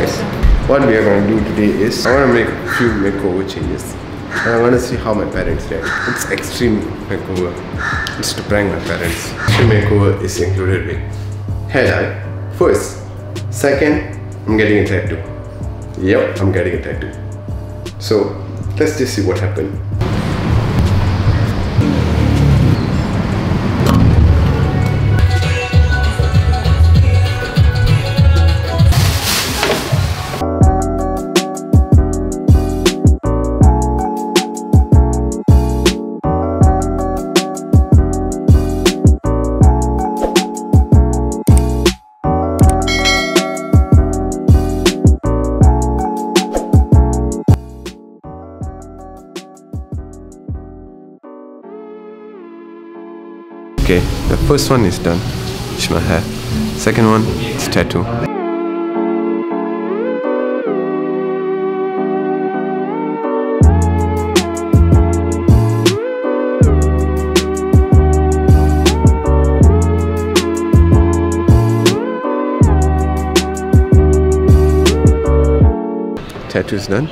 guys, what we are going to do today is I want to make a few makeover changes. And I want to see how my parents react. It's extreme makeover. It's to prank my parents. Extreme makeover is included with hair dye. First. Second, I'm getting a tattoo. Yep, I'm getting a tattoo. So let's just see what happened. Okay, the first one is done. It's my hair. Second one, it's tattoo. Tattoo is done.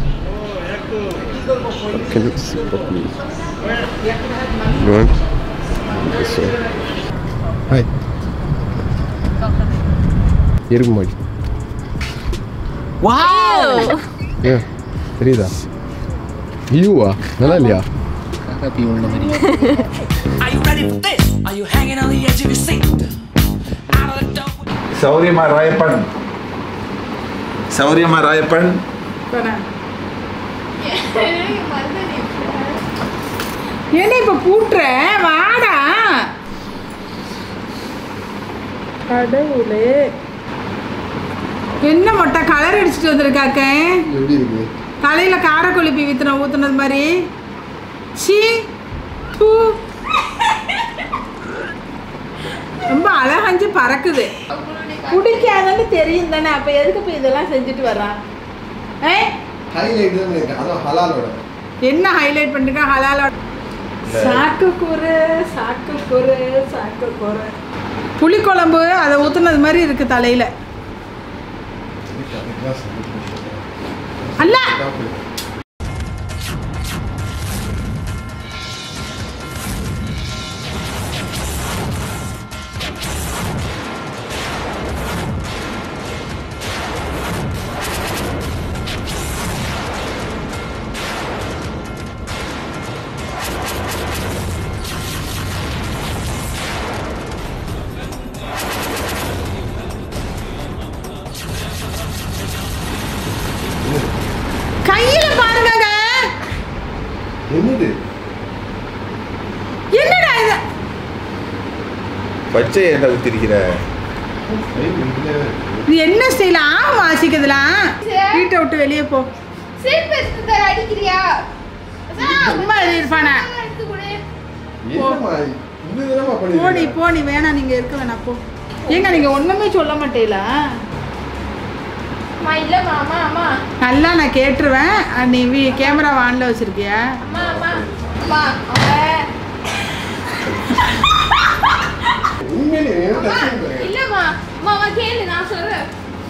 Can you see properly? You want? This one. Hi. எருமை wow ஏன் தெரியுதா வியூவா நல்லா இல்லையா Are you ready for this? Are you hanging on the edge of your seat? Out of the door. சௌரியமா ராயப்பன் சௌரியமா ராயப்பன் என்ன இப்ப பூட்டுற வாடா கடவுளே என்ன மொட்டை கலர் அடிச்சுட்டு வந்திருக்காக்க எப்படி இருக்கு தலையில கார கொழுப்பி வித்துன ஊத்துனது மாதிரி சீ பூ ரொம்ப அழகஞ்சு பறக்குது பிடிக்காதுன்னு தெரியும் தானே அப்ப எதுக்கு போய் இதெல்லாம் செஞ்சுட்டு வர்றான் ஏ ஹைலைட் தான் இருக்கு அதான் ஹலாலோட என்ன ஹைலைட் பண்ணிருக்கா ஹலாலோட சாக்கு கூறு சாக்கு கூறு சாக்கு கூறு புளிக்குழம்பு அதை ஊத்துனது மாதிரி இருக்கு தலையில அல்ல கையில பாருங்க என்னது என்னடா இது பச்சை என்ன ஊத்திருக்கிற இது என்ன ஸ்டைல் ஆ வாசிக்குதுலாம் வீட்டை விட்டு வெளியே போ செருப்பு எடுத்து தர அடிக்கிறியா சும்மா இது இருப்பானா எடுத்து கொடு என்னம்மா இது தானம்மா போடி பண்ணிருக்கீங்க போடி வேணாம் நீங்க இருக்க வேணாம் போ ஏங்க நீங்க ஒண்ணுமே சொல்ல மாட்டீங்களா அம்மா இல்லம்மா அம்மா அம்மா நல்லா நான் கேட்டுருவேன் அஹ் நீ வீ கேமரா ஆன்ல வச்சிருக்கியா அம்மா அம்மா அம்மா அவன் உண்மையிலே என்ன டச்சிங் பாருங்க இல்லம்மா அம்மா அம்மா கேளு நான் சொல்றேன்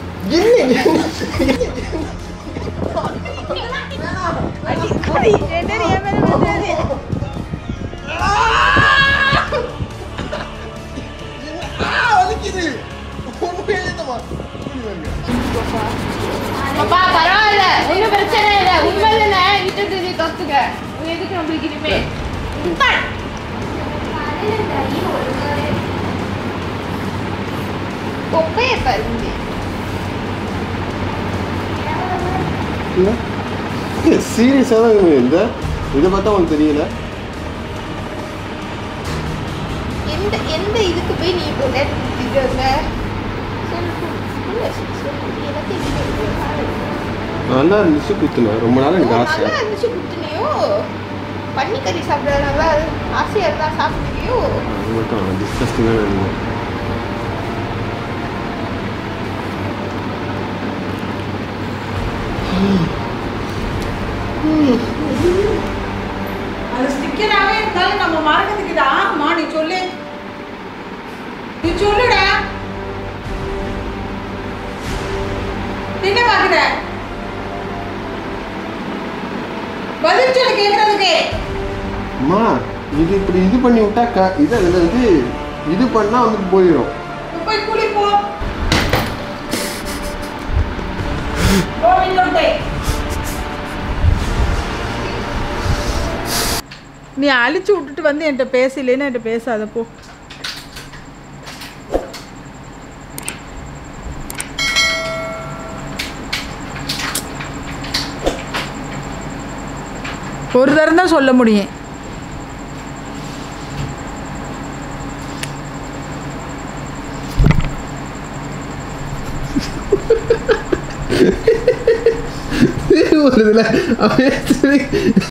அப்பா பரவாயில்ல ஒன்றும் பிரச்சனை இல்லை உண்மை தானே விட்டு தெரிஞ்சு கத்துக்க உன் எதுக்கு நம்மளுக்கு இனிமே கொப்பைய பாருங்க சீரியஸாக தான் இருக்கு இந்த இதை பார்த்தா உனக்கு தெரியல எந்த எந்த இதுக்கு போய் நீ இப்போ நேரத்துக்கு வந்த சொல்லு சொல்லு சொல்லு எல்லாத்தையும் நல்லா இருந்துச்சு குத்துனேன் ரொம்ப நாள் எனக்கு ஆசை நல்லா இருந்துச்சு குத்துனியோ பன்னிக்கறி சாப்பிட்றதுனால ஆசையாக இருந்தா சாப்பிடுவியோ அது மட்டும் டிஸ்கஸ்டிங்காக இருந்தது அது ஸ்டிக்கராகவே இருந்தாலும் நம்ம மறக்கிறதுக்கு இது ஆகுமா நீ சொல்லு நீ சொல்லுடா என்ன பாக்குற பதில் சொல்லு கேக்குறதுக்கு அம்மா இது இப்படி இது பண்ணி விட்டா க இது அதில் வந்து இது பண்ணால் வந்துட்டு போயிடும் போய் குளிப்போ போ விண்டோட்டே நீ அழிச்சு விட்டுட்டு வந்து என்கிட்ட பேசலேன்னு என்கிட்ட பேசாத போ ஒரு தரம் தான் சொல்ல முடியும் ஒரு இதில்